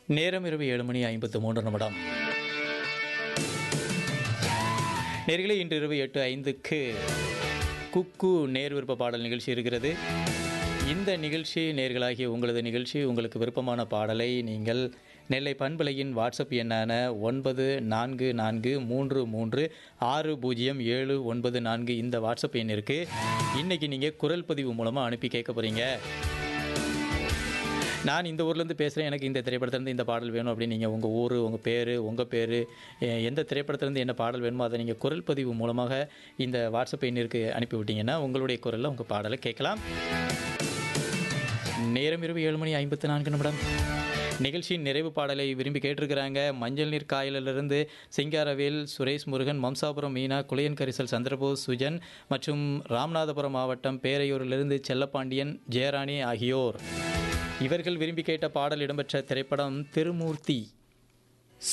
நேரம் இரவு ஏழு மணி ஐம்பத்து மூன்று நிமிடம் நேர்களே இன்று இரவு எட்டு ஐந்துக்கு குக்கு நேர் விருப்ப பாடல் நிகழ்ச்சி இருக்கிறது இந்த நிகழ்ச்சி நேர்களாகிய உங்களது நிகழ்ச்சி உங்களுக்கு விருப்பமான பாடலை நீங்கள் நெல்லை பண்பலையின் வாட்ஸ்அப் எண்ணான ஒன்பது நான்கு நான்கு மூன்று மூன்று ஆறு பூஜ்ஜியம் ஏழு ஒன்பது நான்கு இந்த வாட்ஸ்அப் எண்ணிற்கு இன்றைக்கி நீங்கள் குரல் பதிவு மூலமாக அனுப்பி கேட்க போகிறீங்க நான் இந்த ஊர்லேருந்து பேசுகிறேன் எனக்கு இந்த திரைப்படத்துலேருந்து இந்த பாடல் வேணும் அப்படின்னு நீங்கள் உங்கள் ஊர் உங்கள் பேர் உங்கள் பேர் எந்த திரைப்படத்துலேருந்து என்ன பாடல் வேணுமோ அதை நீங்கள் குரல் பதிவு மூலமாக இந்த வாட்ஸ்அப் எண்ணிற்கு அனுப்பி விட்டீங்கன்னா உங்களுடைய குரலில் உங்கள் பாடலை கேட்கலாம் நேரம் இரவு ஏழு மணி ஐம்பத்தி நான்கு நிமிடம் நிகழ்ச்சியின் நிறைவு பாடலை விரும்பி கேட்டிருக்கிறாங்க மஞ்சள் நீர் காயலிலிருந்து சிங்காரவேல் சுரேஷ் முருகன் மம்சாபுரம் மீனா குளையன் கரிசல் சந்திரபோஸ் சுஜன் மற்றும் ராமநாதபுரம் மாவட்டம் பேரையூரிலிருந்து செல்லப்பாண்டியன் ஜெயராணி ஆகியோர் இவர்கள் விரும்பி கேட்ட பாடல் இடம்பெற்ற திரைப்படம் திருமூர்த்தி